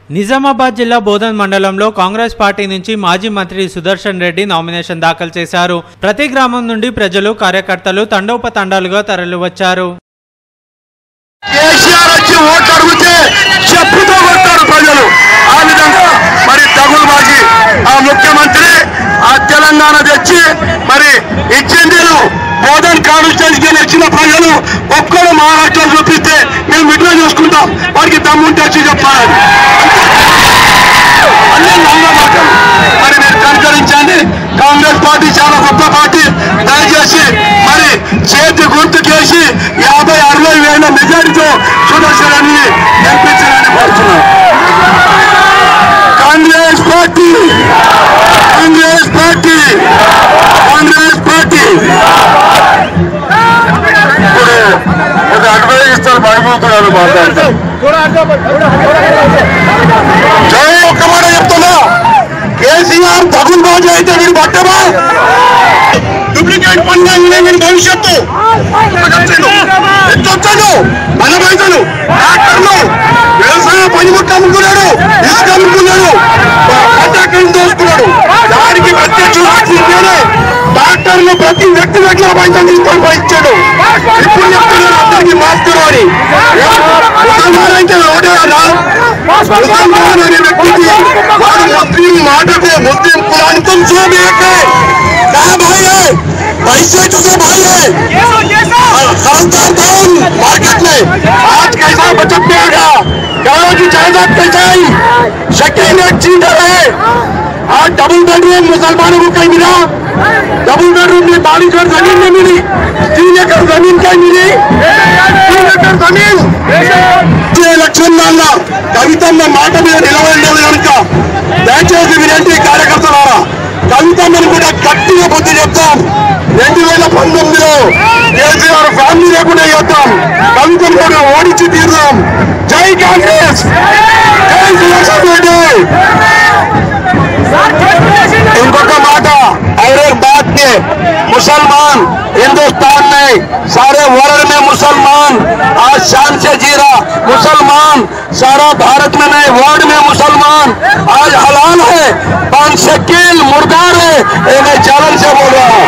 నిజామాబాద్ జిల్లా బోధన్ మండలంలో కాంగ్రెస్ పార్టీ నుంచి మాజీ మంత్రి సుదర్శన్ రెడ్డి నామినేషన్ దాఖలు చేశారు ప్రతి గ్రామం నుండి ప్రజలు కార్యకర్తలు తండోపతండాలుగా తరలివచ్చారు కేసీఆర్ వచ్చి ఓట్లు అడిగితే చెప్పుతో కొడతారు ప్రజలు ఆ విధంగా మరి తగులుబాజీ ఆ ముఖ్యమంత్రి ఆ తెలంగాణ తెచ్చి మరి ఇచ్చింది బోధన్ కాన్స్టిట్యూన్సీకి వచ్చిన ప్రజలు ఒక్కరు మహారాష్ట్ర చూపిస్తే మేము మిట్లో చూసుకుంటాం వారికి దమ్ముంటే వచ్చి చెప్పాలని అన్నీ నల్ల మాటలు మరి మీరు కనుకరించండి కాంగ్రెస్ పార్టీ చాలా గొప్ప పార్టీ దయచేసి మరి చేతి గుర్తుకేసి యాభై అరవై వేల మెజారిటీతో సుదర్శనాన్ని గెలిపించాలని కోరుతున్నాం Congress party Congress party Congress party ఇప్పుడు ఒక అడ్వైజ్ ఇస్తారు భయపడుతున్నారు మాట్లాడతారు జై ఒక్క మాట చెప్తున్నా కేసీఆర్ తగులు బాజు అయితే వీడు పట్టమా డూప్లికేట్ పన్ను వీడి భవిష్యత్తు ఎంత వచ్చాడు మన పైసలు డాక్టర్లు వ్యవసాయ పనిముట్లు అమ్ముకున్నాడు ఇసుక అమ్ముకున్నాడు కట్టాకలు దోసుకున్నాడు దానికి ప్రత్యక్ష సాక్షిగానే డాక్టర్లు ప్రతి వ్యక్తి దగ్గర పైసలు తీసుకొని పోయి ఇచ్చాడు ఇప్పుడు చెప్తున్నారు అందరికి మాస్టర్ అని ముసల్మాన్ అంటే ఒకటే కదా ముసల్మాన్ అనే వ్యక్తికి వాడు ముస్లిం మాటకు ముస్లిం कुरान तुम जो भी एक है कहा भाई है पैसे चुके भाई है खरीदार कौन मार्केट में आज कैसा बचत में आएगा गाँव की जायदाद कैसे आई सेकेंड एक चीटर है आज डबल बेडरूम मुसलमानों को कहीं मिला डबल बेडरूम में बारिश और जमीन नहीं मिली तीन एकड़ जमीन कहीं मिली तीन एकड़ जमीन వచ్చే లక్ష్యం వల్ల కవితమ్మ మాట మీద నిలబడలేదు కనుక దయచేసి వినండి కార్యకర్తలారా కవితమ్మని కూడా గట్టిగా బుద్ధి చెప్తాం రెండు వేల పంతొమ్మిదిలో కేసీఆర్ ఫ్యామిలీ లేకుండా చేద్దాం కవితమ్మ కూడా ఓడించి తీరుదాం జై కాంగ్రెస్ జై సుదర్శన్ రెడ్డి ఇంకొక మాట और एक बात के मुसलमान हिंदुस्तान में सारे वर्ल्ड में मुसलमान आज शान से जी रहा मुसलमान सारा भारत में नहीं वर्ल्ड में मुसलमान आज हलाल है पान शकील मुर्दार है ये मैं चैलेंज से बोल रहा हूँ